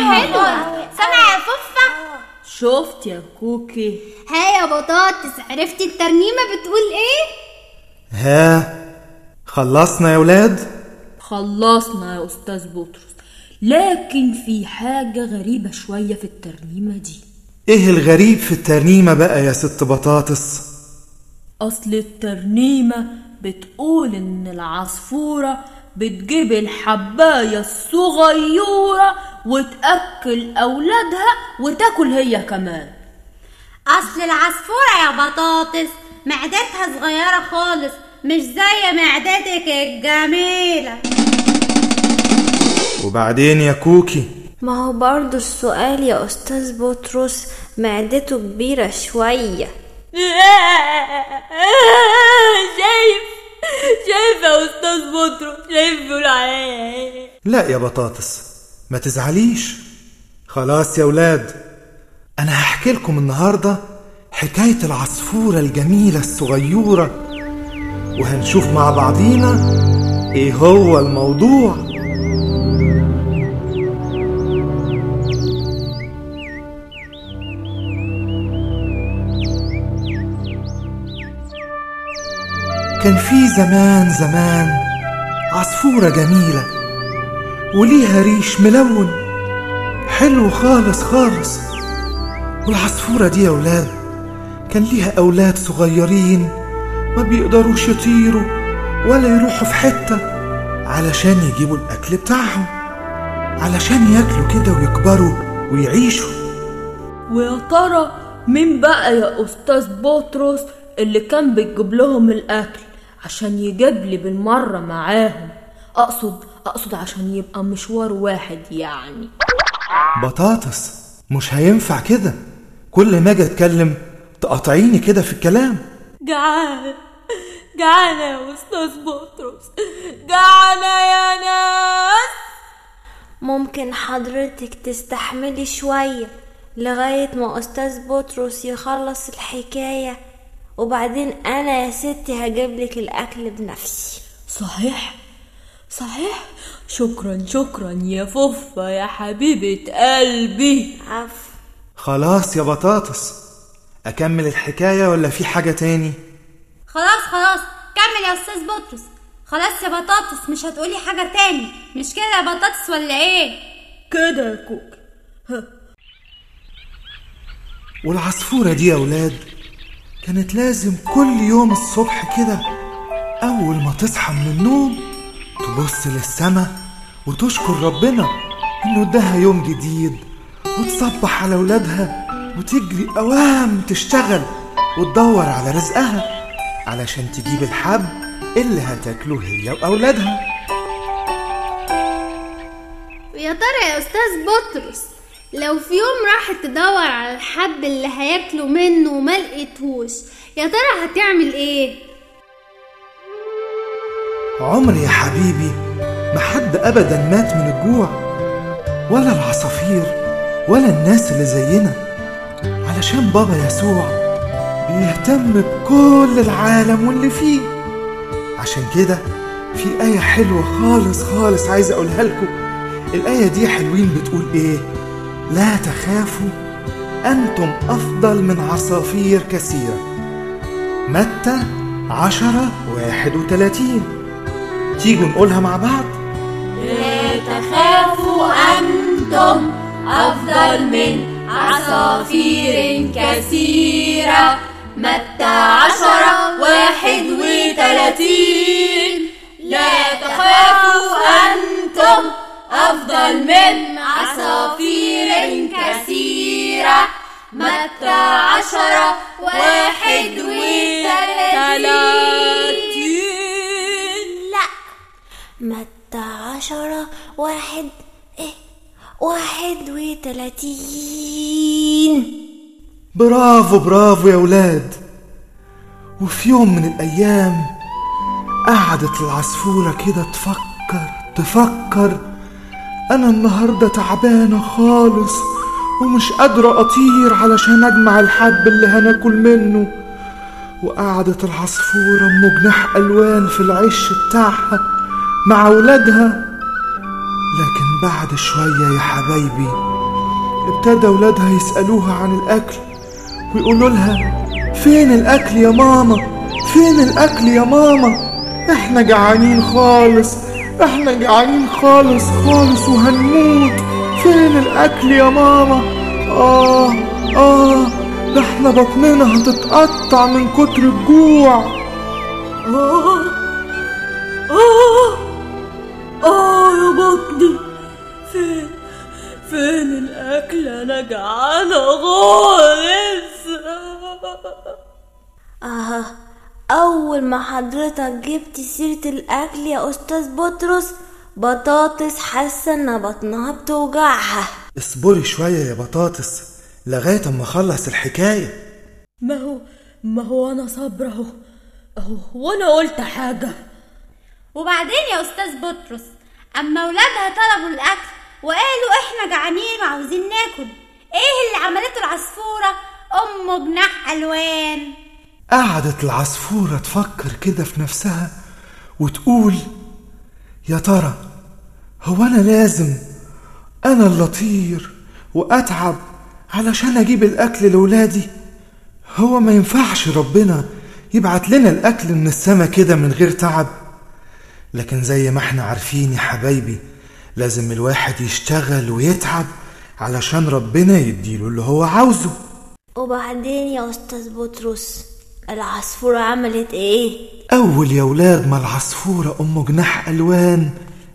حلوة سامع يا فوفا شفت يا كوكي ها يا بطاطس عرفتي الترنيمة بتقول ايه ها خلصنا يا ولاد خلصنا يا أستاذ بطرس لكن في حاجة غريبة شوية في الترنيمة دي ايه الغريب في الترنيمة بقى يا ست بطاطس أصل الترنيمة بتقول إن العصفورة بتجيب الحباية الصغيرة وتأكل أولادها وتاكل هي كمان اصل العصفورة يا بطاطس معدتها صغيرة خالص مش زي معدتك الجميلة وبعدين يا كوكي ما هو برضو السؤال يا أستاذ بطرس معدته كبيرة شوية شايف شايف يا أستاذ بطرس شايف بيقول عليا لا يا بطاطس ما تزعليش خلاص يا ولاد انا هحكي لكم النهارده حكايه العصفوره الجميله الصغيره وهنشوف مع بعضينا ايه هو الموضوع كان في زمان زمان عصفورة جميلة وليها ريش ملون حلو خالص خالص والعصفورة دي يا ولاد كان ليها أولاد صغيرين ما بيقدروش يطيروا ولا يروحوا في حتة علشان يجيبوا الأكل بتاعهم علشان ياكلوا كده ويكبروا ويعيشوا ويا ترى مين بقى يا أستاذ بطرس اللي كان بيجيب لهم الأكل عشان يجيب لي بالمرة معاهم أقصد أقصد عشان يبقى مشوار واحد يعني بطاطس مش هينفع كده كل ما اجي اتكلم تقاطعيني كده في الكلام جعان جعانة يا أستاذ بطرس جعانة يا ناس ممكن حضرتك تستحملي شوية لغاية ما أستاذ بطرس يخلص الحكاية وبعدين أنا يا ستي هجيبلك الأكل بنفسي صحيح صحيح شكرا شكرا يا فوفا يا حبيبة قلبي عفو خلاص يا بطاطس اكمل الحكاية ولا في حاجة تاني خلاص خلاص كمل يا استاذ بطرس خلاص يا بطاطس مش هتقولي حاجة تاني مش كده يا بطاطس ولا ايه كده يا كوكي ها والعصفورة دي يا ولاد كانت لازم كل يوم الصبح كده أول ما تصحى من النوم تبص للسما وتشكر ربنا إنه اداها يوم جديد وتصبح على ولادها وتجري أوام تشتغل وتدور على رزقها علشان تجيب الحب اللي هتاكله هي وأولادها ويا ترى يا استاذ بطرس لو في يوم راحت تدور على الحب اللي هياكلوا منه وما لقيتهوش يا ترى هتعمل ايه عمر يا حبيبي ما حد ابدا مات من الجوع ولا العصافير ولا الناس اللي زينا علشان بابا يسوع بيهتم بكل العالم واللي فيه عشان كده في آية حلوة خالص خالص عايز أقولها لكم الآية دي حلوين بتقول إيه لا تخافوا أنتم أفضل من عصافير كثيرة متى عشرة واحد وتلاتين تيجوا نقولها مع بعض لا تخافوا أنتم أفضل من عصافير كثيرة متى عشرة واحد وتلاتين لا تخافوا أنتم أفضل من عصافير كثيرة متى عشرة واحد وتلاتين لا متى عشرة واحد ايه واحد وتلاتين برافو برافو يا ولاد وفي يوم من الأيام قعدت العصفورة كده تفكر تفكر أنا النهاردة تعبانة خالص ومش قادرة أطير علشان أجمع الحب اللي هناكل منه وقعدت العصفورة أم جناح ألوان في العش بتاعها مع ولادها لكن بعد شوية يا حبايبي ابتدى ولادها يسألوها عن الأكل ويقولوا لها فين الأكل يا ماما فين الأكل يا ماما احنا جعانين خالص احنا جعانين خالص خالص وهنموت فين الأكل يا ماما آه آه ده احنا بطننا هتتقطع من كتر الجوع آه آه آه يا بطني فين فين الأكل أنا جعانة خالص آه أول ما حضرتك جبت سيرة الأكل يا أستاذ بطرس بطاطس حاسة إن بطنها بتوجعها اصبري شوية يا بطاطس لغاية اما اخلص الحكاية ما هو ما هو أنا صابرة أهو أهو وأنا قلت حاجة وبعدين يا استاذ بطرس اما ولادها طلبوا الاكل وقالوا احنا جعانين وعاوزين ناكل ايه اللي عملته العصفوره ام جناح الوان قعدت العصفورة تفكر كده في نفسها وتقول يا ترى هو أنا لازم أنا اللي أطير وأتعب علشان أجيب الأكل لولادي هو ما ينفعش ربنا يبعت لنا الأكل من السما كده من غير تعب لكن زي ما احنا عارفين يا حبايبي لازم الواحد يشتغل ويتعب علشان ربنا يديله اللي هو عاوزه وبعدين يا أستاذ بطرس العصفورة عملت إيه؟ أول يا ولاد ما العصفورة أم جناح ألوان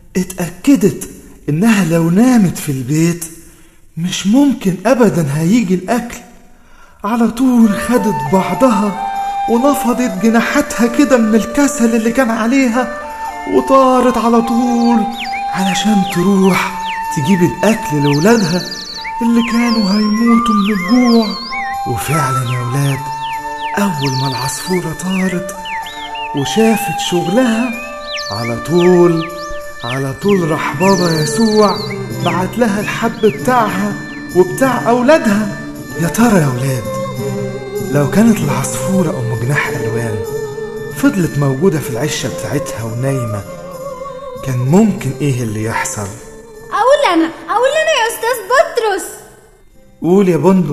اتأكدت إنها لو نامت في البيت مش ممكن أبدا هيجي الأكل على طول خدت بعضها ونفضت جناحاتها كده من الكسل اللي كان عليها وطارت على طول علشان تروح تجيب الأكل لولادها اللي كانوا هيموتوا من الجوع وفعلا يا ولاد أول ما العصفورة طارت وشافت شغلها على طول على طول راح بابا يسوع بعت لها الحب بتاعها وبتاع أولادها يا ترى يا ولاد لو كانت العصفورة أم جناح ألوان فضلت موجودة في العشة بتاعتها ونايمة كان ممكن إيه اللي يحصل اقول انا اقول انا يا استاذ بطرس قول يا بندق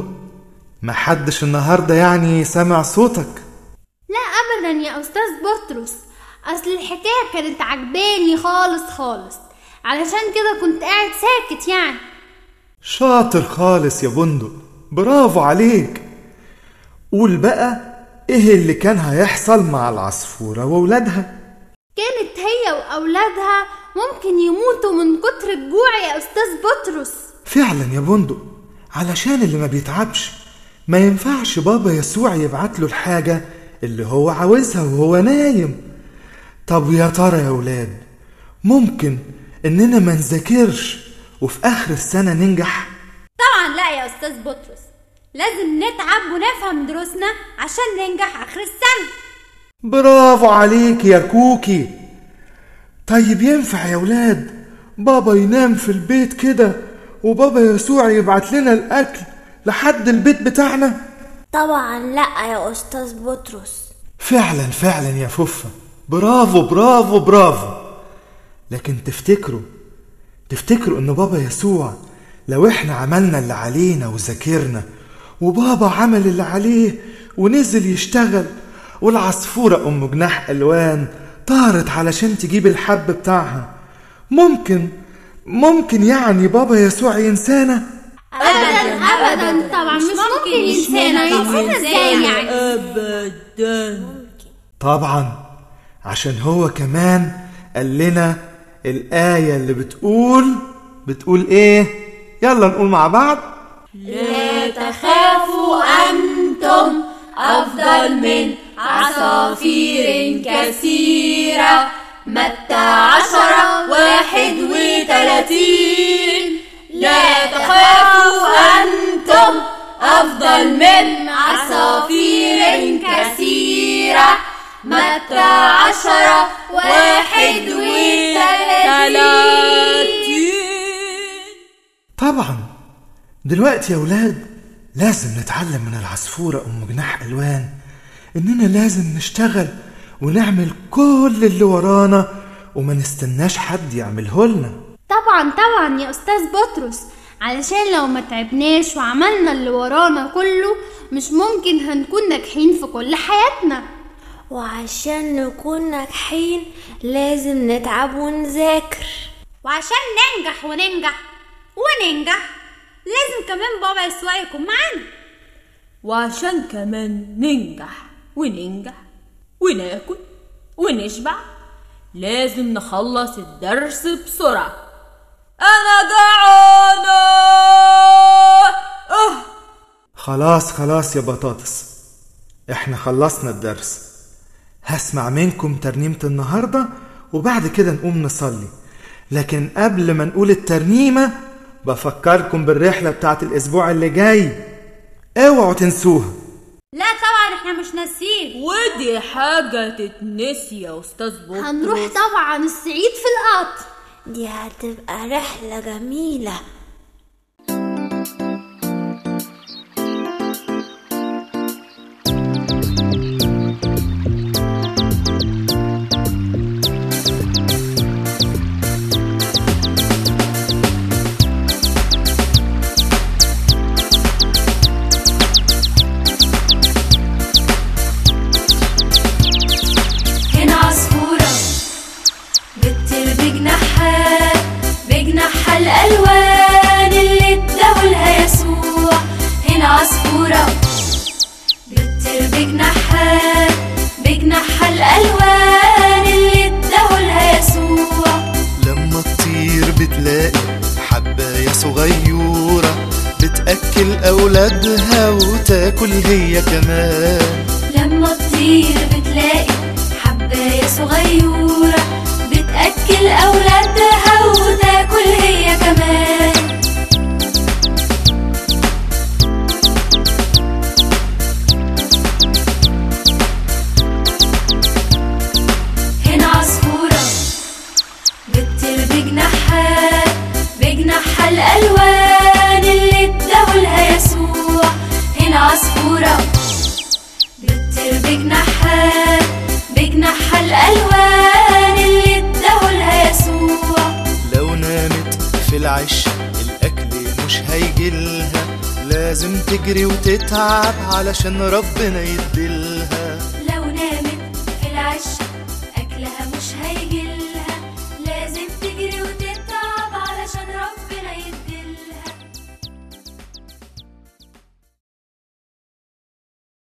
محدش النهاردة يعني سامع صوتك لا ابدا يا استاذ بطرس اصل الحكايه كانت عجباني خالص خالص علشان كده كنت قاعد ساكت يعني شاطر خالص يا بندق برافو عليك قول بقى ايه اللي كان هيحصل مع العصفورة وولادها كانت هي واولادها ممكن يموتوا من كتر الجوع يا استاذ بطرس فعلا يا بندق علشان اللي ما بيتعبش ما ينفعش بابا يسوع يبعت له الحاجة اللي هو عاوزها وهو نايم طب يا ترى يا ولاد ممكن اننا ما نذاكرش وفي اخر السنة ننجح طبعا لا يا استاذ بطرس لازم نتعب ونفهم دروسنا عشان ننجح اخر السنه برافو عليك يا كوكي طيب ينفع يا ولاد بابا ينام في البيت كده وبابا يسوع يبعت لنا الأكل لحد البيت بتاعنا طبعا لا يا أستاذ بطرس فعلا فعلا يا فوفا برافو برافو برافو لكن تفتكروا تفتكروا ان بابا يسوع لو احنا عملنا اللي علينا وذاكرنا وبابا عمل اللي عليه ونزل يشتغل والعصفورة أم جناح ألوان طارت علشان تجيب الحب بتاعها ممكن ممكن يعني بابا يسوع ينسانا ابدا ابدا طبعا مش ممكن ينسانا ينسانا ازاي يعني أبدا طبعا عشان هو كمان قال لنا الآية اللي بتقول بتقول إيه يلا نقول مع بعض لا تخافوا أنتم أفضل من عصافير كثيرة متى عشرة واحد وثلاثين لا تخافوا أنتم أفضل من عصافير كثيرة متى عشرة واحد وثلاثين طبعا دلوقتي يا ولاد لازم نتعلم من العصفورة أم جناح ألوان إننا لازم نشتغل ونعمل كل اللي ورانا وما نستناش حد يعمله لنا طبعا طبعا يا استاذ بطرس علشان لو ما تعبناش وعملنا اللي ورانا كله مش ممكن هنكون ناجحين في كل حياتنا وعشان نكون ناجحين لازم نتعب ونذاكر وعشان ننجح وننجح وننجح لازم كمان بابا يسوع يكون معانا وعشان كمان ننجح وننجح وناكل ونشبع لازم نخلص الدرس بسرعة أنا جعانة أه خلاص خلاص يا بطاطس احنا خلصنا الدرس هسمع منكم ترنيمة النهاردة وبعد كده نقوم نصلي لكن قبل ما نقول الترنيمة بفكركم بالرحلة بتاعت الأسبوع اللي جاي اوعوا تنسوها لا طبعا احنا مش ناسيين ودي حاجة تتنسي يا أستاذ بطرس هنروح طبعا الصعيد في القطر دي هتبقى رحلة جميلة هنا عصفورة بتطير بجناحها بجناحها الألوان اللي اداهولها يسوع هنا عصفورة بتطير بجناحها بجناحها الألوان اللي اداهولها يسوع لما تطير بتلاقي حباية صغيرة بتأكل أولادها وتاكل هي كمان لما تطير بتلاقي حباية صغيرة بتأكل أولادها وتاكل هي كمان هنا عصفورة بتطير بجناحها بجناحها الألوان اللي اداهولها يسوع هنا عصفورة بتطير بجناحها بجناحها الألوان اللي اداهولها يسوع لو نامت في العش الأكل مش هيجيلها لازم تجري وتتعب علشان ربنا يديلها